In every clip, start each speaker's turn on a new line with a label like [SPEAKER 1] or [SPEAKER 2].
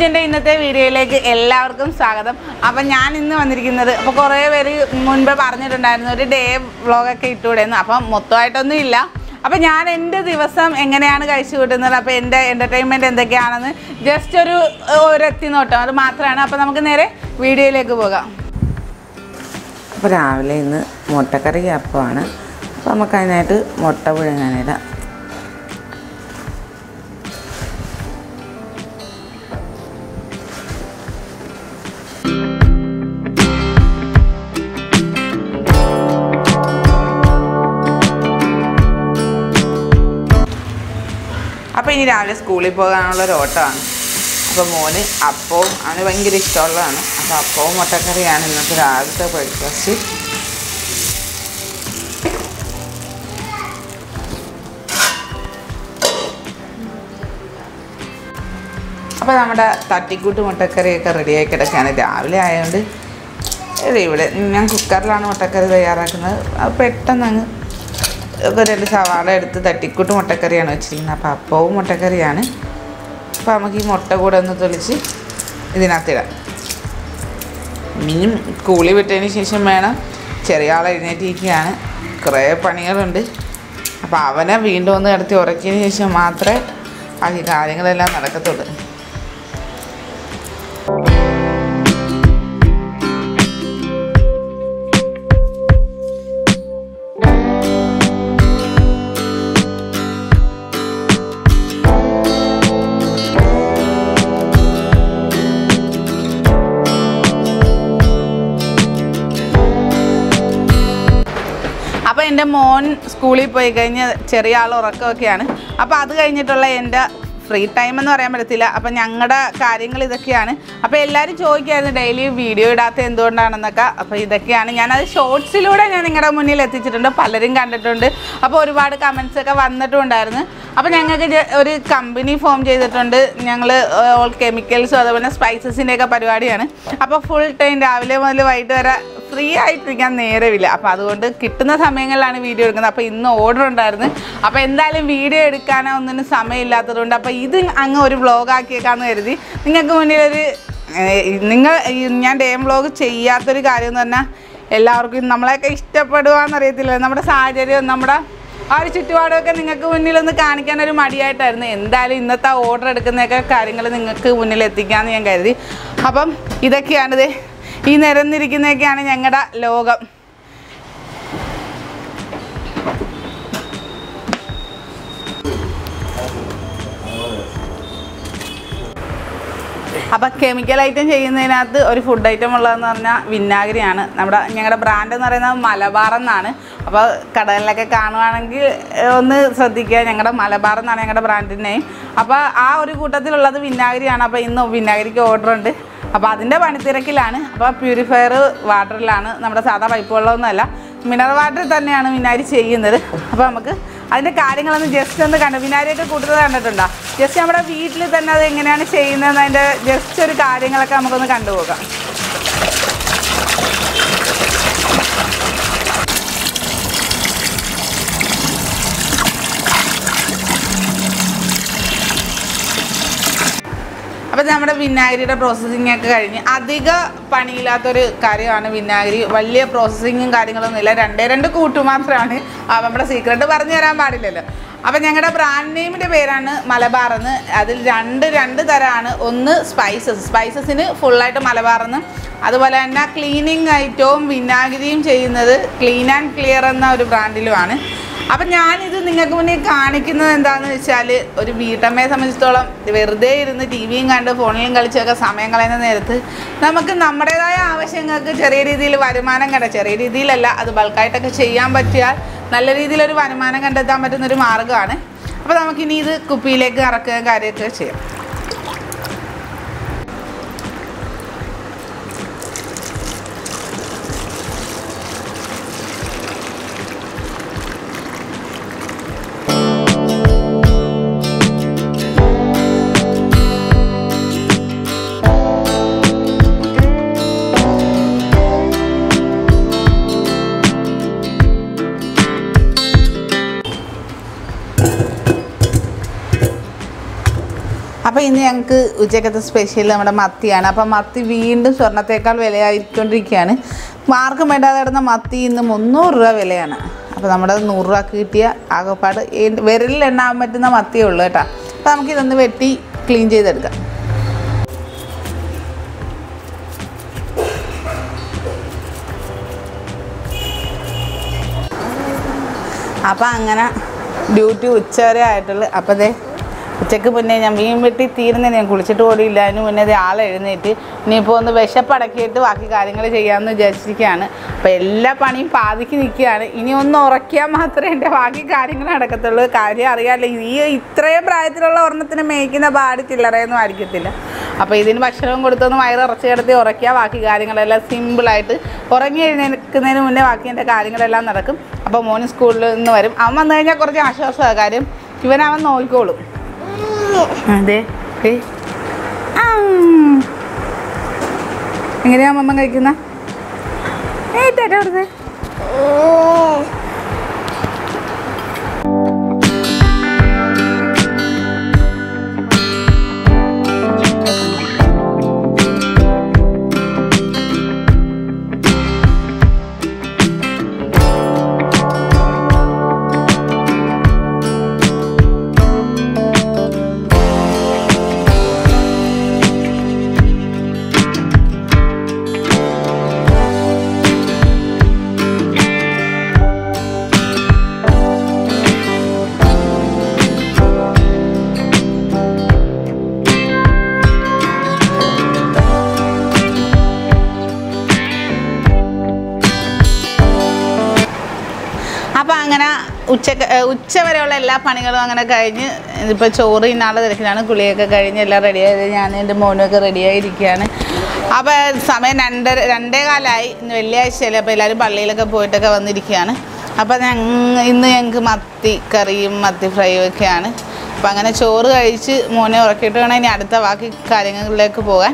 [SPEAKER 1] എൻ്റെ ഇന്നത്തെ വീഡിയോയിലേക്ക് എല്ലാവർക്കും സ്വാഗതം അപ്പം ഞാൻ ഇന്ന് വന്നിരിക്കുന്നത് അപ്പോൾ കുറേ പേര് മുൻപ് പറഞ്ഞിട്ടുണ്ടായിരുന്നു ഒരു ഡേ വ്ളോഗൊക്കെ ഇട്ടുകൂടെയെന്ന് അപ്പം മൊത്തമായിട്ടൊന്നും ഇല്ല അപ്പം ഞാൻ എൻ്റെ ദിവസം എങ്ങനെയാണ് കഴിച്ചു കൂട്ടുന്നത് അപ്പോൾ എൻ്റെ എൻ്റർടൈൻമെൻറ്റ് എന്തൊക്കെയാണെന്ന് ജസ്റ്റ് ഒരു ഒരു എത്തിനോട്ടം അത് മാത്രമാണ് അപ്പോൾ നമുക്ക് നേരെ വീഡിയോയിലേക്ക് പോകാം
[SPEAKER 2] അപ്പോൾ രാവിലെ ഇന്ന് മുട്ടക്കറി അപ്പമാണ് അപ്പോൾ നമുക്ക് അതിനായിട്ട് മുട്ട പുഴുങ്ങാനിടാം അപ്പോൾ ഇനി രാവിലെ സ്കൂളിൽ പോകാനുള്ള ഒരു ഓട്ടമാണ് അപ്പോൾ മോന് അപ്പവും അവന് ഭയങ്കര ഇഷ്ടമുള്ളതാണ് അപ്പോൾ അപ്പവും മുട്ടക്കറിയാണ് ഇന്നത്തെ രാവിലത്തെ ബ്രേക്ക്ഫാസ്റ്റ് അപ്പോൾ നമ്മുടെ തട്ടിക്കൂട്ട് മുട്ടക്കറിയൊക്കെ റെഡിയായി കിടക്കുകയാണ് രാവിലെ ആയതുകൊണ്ട് ഇത് ഇവിടെ ഞാൻ കുക്കറിലാണ് മുട്ടക്കറി തയ്യാറാക്കുന്നത് അത് പെട്ടെന്ന് അങ്ങ് ഒരു രണ്ട് സവാള എടുത്ത് തട്ടിക്കൂട്ട് മുട്ടക്കറിയാണ് വെച്ചിരിക്കുന്നത് അപ്പോൾ അപ്പവും മുട്ടക്കറിയാണ് അപ്പോൾ നമുക്ക് ഈ മുട്ട കൂടെ ഒന്ന് തൊളിച്ച് ഇതിനകത്തിടാം മീൻ കൂളി വിട്ടതിന് ശേഷം വേണം ചെറിയ ആൾ എഴുന്നേറ്റിരിക്കുകയാണ് കുറേ പണികളുണ്ട് അപ്പോൾ അവനെ വീണ്ടും ഒന്ന് കിടത്തി ഉറക്കിയതിന് ശേഷം മാത്രമേ ബാക്കി കാര്യങ്ങളെല്ലാം നടക്കത്തുള്ളൂ
[SPEAKER 1] അപ്പോൾ എൻ്റെ മോൻ സ്കൂളിൽ പോയി കഴിഞ്ഞ് ചെറിയ ആൾ ഉറക്കമൊക്കെയാണ് അപ്പോൾ അത് കഴിഞ്ഞിട്ടുള്ള എൻ്റെ ഫ്രീ ടൈം എന്ന് പറയാൻ പറ്റത്തില്ല അപ്പം ഞങ്ങളുടെ കാര്യങ്ങൾ ഇതൊക്കെയാണ് അപ്പോൾ എല്ലാവരും ചോദിക്കായിരുന്നു ഡെയിലി വീഡിയോ ഇടാത്ത എന്തുകൊണ്ടാണെന്നൊക്കെ അപ്പോൾ ഇതൊക്കെയാണ് ഞാനത് ഷോർട്സിലൂടെ ഞാൻ നിങ്ങളുടെ മുന്നിൽ എത്തിച്ചിട്ടുണ്ട് പലരും കണ്ടിട്ടുണ്ട് അപ്പോൾ ഒരുപാട് കമൻസ് ഒക്കെ വന്നിട്ടുണ്ടായിരുന്നു അപ്പോൾ ഞങ്ങൾക്ക് ജ- ഒരു കമ്പനി ഫോം ചെയ്തിട്ടുണ്ട് ഞങ്ങൾ ഓൾ കെമിക്കൽസും അതുപോലെ സ്പൈസസിൻ്റെ ഒക്കെ പരിപാടിയാണ് അപ്പോൾ ഫുൾ ടൈം രാവിലെ മുതൽ വൈകിട്ട് വരെ ഫ്രീ ആയിട്ടിരിക്കാൻ നേരമില്ല അപ്പോൾ അതുകൊണ്ട് കിട്ടുന്ന സമയങ്ങളിലാണ് വീഡിയോ എടുക്കുന്നത് അപ്പോൾ ഇന്ന് ഓർഡർ ഉണ്ടായിരുന്നു അപ്പോൾ എന്തായാലും വീഡിയോ എടുക്കാനോ ഒന്നിനും സമയമില്ലാത്തതുകൊണ്ട് അപ്പോൾ ഇത് അങ്ങ് ഒരു വ്ളോഗ് ആക്കിയേക്കാന്ന് കരുതി നിങ്ങൾക്ക് മുന്നിൽ ഒരു ഏഹ്, നിങ്ങൾ ഈ ഞാൻ ഡേ വ്ളോഗ് ചെയ്യാത്തൊരു കാര്യം എന്ന് പറഞ്ഞാൽ എല്ലാവർക്കും നമ്മളെയൊക്കെ ഇഷ്ടപ്പെടുവാന്നറിയത്തില്ല നമ്മുടെ സാഹചര്യം നമ്മുടെ ആ ഒരു ചുറ്റുപാടുമൊക്കെ നിങ്ങൾക്ക് മുന്നിലൊന്ന് കാണിക്കാൻ ഒരു മടിയായിട്ടായിരുന്നു എന്തായാലും ഇന്നത്തെ ഓർഡർ എടുക്കുന്നതൊക്കെ കാര്യങ്ങൾ നിങ്ങൾക്ക് മുന്നിൽ എത്തിക്കാമെന്ന് ഞാൻ കരുതി അപ്പം ഇതൊക്കെയാണിത് ഈ നിരന്നിരിക്കുന്നതൊക്കെയാണ് ഞങ്ങളുടെ ലോകം അപ്പം കെമിക്കൽ ഐറ്റം ചെയ്യുന്നതിനകത്ത് ഒരു ഫുഡ് ഐറ്റം ഉള്ളതെന്ന് പറഞ്ഞാൽ വിന്നാഗിരിയാണ് നമ്മുടെ ഞങ്ങളുടെ ബ്രാൻഡ് എന്ന് പറയുന്നത് മലബാർ എന്നാണ് അപ്പോൾ കടകളിലൊക്കെ കാണുവാണെങ്കിൽ ഏഹ്, ഒന്ന് ശ്രദ്ധിക്കുക ഞങ്ങളുടെ മലബാർ എന്നാണ് ഞങ്ങളുടെ ബ്രാൻഡിൻ്റെ നെയിം അപ്പോൾ ആ ഒരു കൂട്ടത്തിലുള്ളത് വിന്നാഗിരിയാണ് അപ്പോൾ ഇന്ന് വിന്നാഗിരിക്ക് ഓർഡർ ഉണ്ട് അപ്പോൾ അതിൻ്റെ പണിത്തിരക്കിലാണ് അപ്പോൾ പ്യൂരിഫയർ വാട്ടറിലാണ് നമ്മുടെ സാധാ പൈപ്പ് വെള്ളമൊന്നുമല്ല മിനറൽ വാട്ടർ തന്നെയാണ് വിനാഗിരി ചെയ്യുന്നത് അപ്പോൾ നമുക്ക് അതിൻ്റെ കാര്യങ്ങളൊന്ന് ജസ്റ്റ് ഒന്ന് കണ്ടു വിനാഗിരിയൊക്കെ കൂട്ടുന്നത് കണ്ടിട്ടുണ്ടോ ജസ്റ്റ് നമ്മുടെ വീട്ടിൽ തന്നെ അത് എങ്ങനെയാണ് ചെയ്യുന്നതെന്ന് അതിൻ്റെ ജസ്റ്റ് ഒരു കാര്യങ്ങളൊക്കെ നമുക്കൊന്ന് കണ്ടുപോകാം അപ്പോൾ നമ്മുടെ വിനാഗിരിയുടെ പ്രോസസ്സിംഗ് ഒക്കെ കഴിഞ്ഞ് അധിക പണിയില്ലാത്തൊരു കാര്യമാണ് വിനാഗിരി വലിയ പ്രോസസ്സിങ്ങും കാര്യങ്ങളൊന്നും ഇല്ല രണ്ടേ രണ്ട് കൂട്ടു മാത്രമാണ് ആ, നമ്മുടെ സീക്രട്ട് പറഞ്ഞു തരാൻ പാടില്ലല്ലോ അപ്പം ഞങ്ങളുടെ ബ്രാൻഡ് നെയിമിൻ്റെ പേരാണ് മലബാർ എന്ന് അതിൽ രണ്ട് രണ്ട് തരമാണ് ഒന്ന് സ്പൈസസ് സ്പൈസസിന് ഫുള്ളായിട്ട് മലബാർ എന്ന് അതുപോലെ തന്നെ ക്ലീനിങ് ഐറ്റവും വിനാഗിരിയും ചെയ്യുന്നത് ക്ലീൻ ആൻഡ് ക്ലിയർ എന്ന ഒരു ബ്രാൻഡിലുമാണ് അപ്പം ഞാനിത് നിങ്ങൾക്ക് മുന്നിൽ കാണിക്കുന്നത് എന്താണെന്ന് വെച്ചാൽ ഒരു വീട്ടമ്മയെ സംബന്ധിച്ചിടത്തോളം വെറുതെ ഇരുന്ന് ടി വിയും കണ്ട് ഫോണിലും കളിച്ചൊക്കെ സമയം കളയുന്ന നേരത്ത് നമുക്ക് നമ്മുടേതായ ആവശ്യങ്ങൾക്ക് ചെറിയ രീതിയിൽ വരുമാനം കണ്ട ചെറിയ രീതിയിലല്ല അത് ബൾക്കായിട്ടൊക്കെ ചെയ്യാൻ പറ്റിയാൽ നല്ല രീതിയിലൊരു വരുമാനം കണ്ടെത്താൻ പറ്റുന്ന ഒരു മാർഗ്ഗമാണ് അപ്പോൾ നമുക്കിനി ഇത് കുപ്പിയിലേക്ക് ഇറക്കുക കാര്യമൊക്കെ ചെയ്യാം ഇന്ന് ഞങ്ങൾക്ക് ഉച്ചക്കത്തെ സ്പെഷ്യൽ നമ്മുടെ മത്തിയാണ് അപ്പം മത്തി വീണ്ടും സ്വർണ്ണത്തേക്കാൾ വിലയായിക്കൊണ്ടിരിക്കുകയാണ് മാർക്കും വേണ്ടാതെ കിടന്ന മത്തി ഇന്ന് മുന്നൂറ് രൂപ വിലയാണ് അപ്പോൾ നമ്മുടെ നൂറ് രൂപക്ക് കിട്ടിയ ആകെപ്പാട് ഈ- വിരലിൽ എണ്ണാൻ പറ്റുന്ന മത്തിയേ ഉള്ളൂ കേട്ടോ അപ്പോൾ നമുക്കിതൊന്ന് വെട്ടി ക്ലീൻ ചെയ്തെടുക്കാം അപ്പം അങ്ങനെ ഡ്യൂട്ടി ഉച്ച വരെ ആയിട്ടുള്ളു അപ്പോൾ ദേ ഉച്ചയ്ക്ക് മുന്നേ ഞാൻ മീൻ വെട്ടി തീരുന്നതിന് ഞാൻ കുളിച്ചിട്ട് ഓടിയില്ല അതിന് മുന്നേ ദേ ആളെ എഴുന്നേറ്റ് ഇനിയിപ്പോൾ ഒന്ന് വിശപ്പടക്കിയിട്ട് ബാക്കി കാര്യങ്ങൾ ചെയ്യാമെന്ന് വിചാരിച്ചിരിക്കുകയാണ് അപ്പോൾ എല്ലാ പണിയും പാതിക്ക് നിൽക്കുകയാണ് ഇനി ഒന്ന് ഉറക്കിയാൽ മാത്രമേ എൻ്റെ ബാക്കി കാര്യങ്ങൾ നടക്കത്തുള്ളൂ കാര്യം അറിയാമല്ലോ ഈ ഇത്രയും പ്രായത്തിലുള്ള ഒരെണ്ണത്തിന് മേയ്ക്കുന്ന പാട് ചില്ലറയൊന്നും ആയിരിക്കത്തില്ല അപ്പോൾ ഇതിന് ഭക്ഷണം കൊടുത്തൊന്ന് വയറ് ഇറച്ചി കിടത്തി ഉറക്കിയാൽ ബാക്കി കാര്യങ്ങളെല്ലാം സിമ്പിളായിട്ട് ഉറങ്ങി എഴുന്നേൽക്കുന്നതിന് മുന്നേ ബാക്കി എൻ്റെ കാര്യങ്ങളെല്ലാം നടക്കും അപ്പോൾ മോന് സ്കൂളിൽ നിന്ന് വരും അവൻ വന്നു കഴിഞ്ഞാൽ കുറച്ച് ആശ്വാസമാണ് കാര്യം ഇവനവൻ നോക്കിക്കോളും അതെ ഏ. ആ. എങ്ങനെയാ മമ്മ കഴിക്കുന്ന ഏറ്റാ അവിടുത്തെ അപ്പം അങ്ങനെ ഉച്ചക്ക് ഏ, ഉച്ച വരെയുള്ള എല്ലാ പണികളും അങ്ങനെ കഴിഞ്ഞ് ഇപ്പോൾ ചോറ് ഇന്നാളെ തിരക്കിലാണ് കുളിയൊക്കെ കഴിഞ്ഞ് എല്ലാം റെഡിയായത് ഞാൻ എൻ്റെ മോനുമൊക്കെ റെഡിയായിരിക്കുകയാണ് അപ്പോൾ സമയം രണ്ടര രണ്ടേ കാലമായി ഇന്ന് വെള്ളിയാഴ്ചയല്ലേ അപ്പോൾ എല്ലാവരും പള്ളിയിലൊക്കെ പോയിട്ടൊക്കെ വന്നിരിക്കുകയാണ് അപ്പോൾ ഞങ്ങ ഇന്ന് ഞങ്ങൾക്ക് മത്തി കറിയും മത്തി ഫ്രൈയും ഒക്കെയാണ് അപ്പോൾ അങ്ങനെ ചോറ് കഴിച്ച് മോനെ ഉറക്കിയിട്ട് വേണം ഇനി അടുത്ത ബാക്കി കാര്യങ്ങളിലേക്ക് പോകാൻ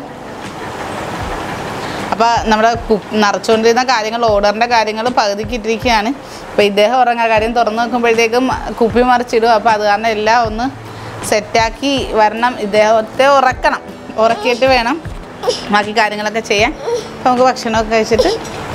[SPEAKER 1] അപ്പോൾ നമ്മുടെ കു- നിറച്ചുകൊണ്ടിരുന്ന കാര്യങ്ങൾ ഓർഡറിൻ്റെ കാര്യങ്ങൾ പകുതിക്ക് ഇട്ടിരിക്കുകയാണ് അപ്പോൾ ഇദ്ദേഹം ഉറങ്ങാൻ കാര്യം തുറന്നു നോക്കുമ്പോഴത്തേക്കും കുപ്പി മറിച്ചിടും അപ്പോൾ അത് കാരണം എല്ലാം ഒന്ന് സെറ്റാക്കി വരണം ഇദ്ദേഹത്തെ ഉറക്കണം ഉറക്കിയിട്ട് വേണം ബാക്കി കാര്യങ്ങളൊക്കെ ചെയ്യാൻ അപ്പോൾ നമുക്ക് ഭക്ഷണമൊക്കെ കഴിച്ചിട്ട്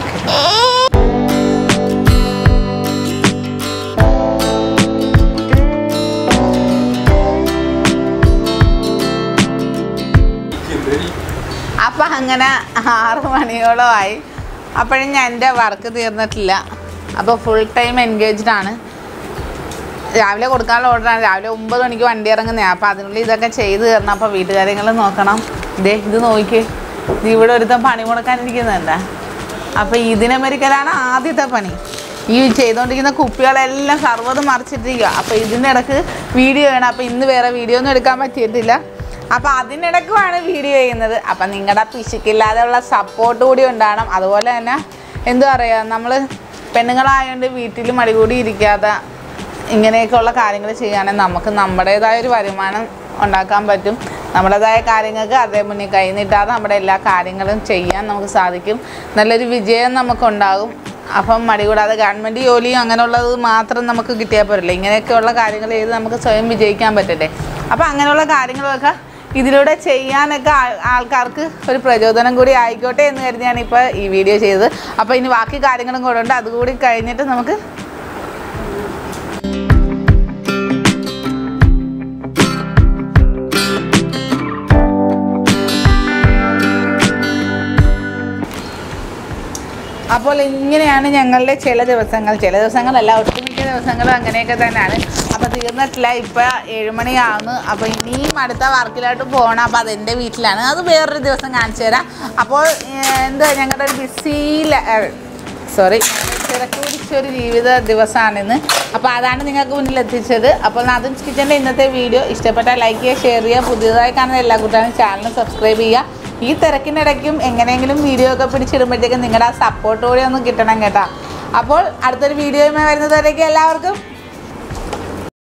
[SPEAKER 1] അപ്പം അങ്ങനെ ആറ് മണിയോളമായി അപ്പോഴും ഞാൻ എൻ്റെ വർക്ക് തീർന്നിട്ടില്ല അപ്പോൾ ഫുൾ ടൈം എൻഗേജ്ഡ് ആണ് രാവിലെ കൊടുക്കാനുള്ള ഓർഡറാണ് രാവിലെ ഒമ്പത് മണിക്ക് വണ്ടി ഇറങ്ങുന്നതാണ് അപ്പോൾ അതിനുള്ളിൽ ഇതൊക്കെ ചെയ്ത് തരണം അപ്പോൾ വീട്ടുകാര്യങ്ങൾ നോക്കണം ഇതേ ഇത് നോക്കിയേ ഇത് ഇവിടെ ഒരുത്തൻ പണി മുടക്കാനിരിക്കുന്നുണ്ട് അപ്പോൾ ഇതിനമരിക്കലാണ് ആദ്യത്തെ പണി ഈ ചെയ്തുകൊണ്ടിരിക്കുന്ന കുപ്പികളെല്ലാം സർവ്വത് മറിച്ചിട്ടിരിക്കുക അപ്പോൾ ഇതിൻ്റെ ഇടക്ക് വീഡിയോ വേണം അപ്പോൾ ഇന്ന് വേറെ വീഡിയോ ഒന്നും എടുക്കാൻ പറ്റിയിട്ടില്ല അപ്പോൾ അതിനിടക്കുമാണ് വീഡിയോ ചെയ്യുന്നത് അപ്പം നിങ്ങളുടെ പിശുക്കില്ലാതെയുള്ള സപ്പോർട്ട് കൂടി ഉണ്ടാകണം അതുപോലെ തന്നെ എന്താ പറയുക നമ്മൾ പെണ്ണുങ്ങളായതുകൊണ്ട് വീട്ടിൽ മടികൂടി ഇരിക്കാതെ ഇങ്ങനെയൊക്കെയുള്ള കാര്യങ്ങൾ ചെയ്യുകയാണെങ്കിൽ നമുക്ക് നമ്മുടേതായ ഒരു വരുമാനം ഉണ്ടാക്കാൻ പറ്റും നമ്മുടേതായ കാര്യങ്ങൾക്ക് അതേ മുന്നിൽ കൈ നീട്ടാതെ നമ്മുടെ എല്ലാ കാര്യങ്ങളും ചെയ്യാൻ നമുക്ക് സാധിക്കും നല്ലൊരു വിജയം നമുക്കുണ്ടാകും അപ്പം മടി കൂടാതെ ഗവൺമെൻറ് ജോലിയും അങ്ങനെയുള്ളത് മാത്രം നമുക്ക് കിട്ടിയാൽ പോരല്ലേ ഇങ്ങനെയൊക്കെയുള്ള കാര്യങ്ങൾ ചെയ്ത് നമുക്ക് സ്വയം വിജയിക്കാൻ പറ്റട്ടെ അപ്പോൾ അങ്ങനെയുള്ള കാര്യങ്ങളൊക്കെ ഇതിലൂടെ ചെയ്യാനൊക്കെ ആൾ- ആൾക്കാർക്ക് ഒരു പ്രചോദനം കൂടി ആയിക്കോട്ടെ എന്ന് കരുതിയാണ് ഇപ്പോൾ ഈ വീഡിയോ ചെയ്തത് അപ്പോൾ ഇനി ബാക്കി കാര്യങ്ങളും കൂടെ ഉണ്ട് അതുകൂടി കഴിഞ്ഞിട്ട് നമുക്ക് അപ്പോൾ ഇങ്ങനെയാണ് ഞങ്ങളുടെ ചില ദിവസങ്ങൾ ചില ദിവസങ്ങളല്ല ഒട്ടുമിക്ക ദിവസങ്ങളും അങ്ങനെയൊക്കെ തന്നെയാണ് അപ്പോൾ തീർന്നിട്ടില്ല ഇപ്പോൾ ഏഴുമണിയാവുന്നു അപ്പോൾ ഇനിയും അടുത്ത വർക്കിലോട്ട് പോകണം അപ്പോൾ അതെൻ്റെ വീട്ടിലാണ് അത് വേറൊരു ദിവസം കാണിച്ചു തരാം അപ്പോൾ ഏഹ്, എന്താ ഞങ്ങളുടെ ഒരു ബിസി സോറി തിരക്ക് പിടിച്ചൊരു ജീവിത ദിവസമാണിന്ന് അപ്പോൾ അതാണ് നിങ്ങൾക്ക് മുന്നിൽ എത്തിച്ചത് അപ്പോൾ നാദൻ കിച്ചൻ്റെ ഇന്നത്തെ വീഡിയോ ഇഷ്ടപ്പെട്ടാൽ ലൈക്ക് ചെയ്യുക ഷെയർ ചെയ്യുക പുതിയതായി കാണുന്ന എല്ലാ കൂട്ടാനും ചാനൽ സബ്സ്ക്രൈബ് ചെയ്യുക ഈ തിരക്കിനിടയ്ക്കും എങ്ങനെയെങ്കിലും വീഡിയോ ഒക്കെ പിടിച്ചിടുമ്പോഴത്തേക്കും നിങ്ങളുടെ ആ സപ്പോർട്ട് കൂടി ഒന്ന് കിട്ടണം കേട്ടോ അപ്പോൾ അടുത്തൊരു വീഡിയോയുമായി വരുന്നതുവരേക്കും എല്ലാവർക്കും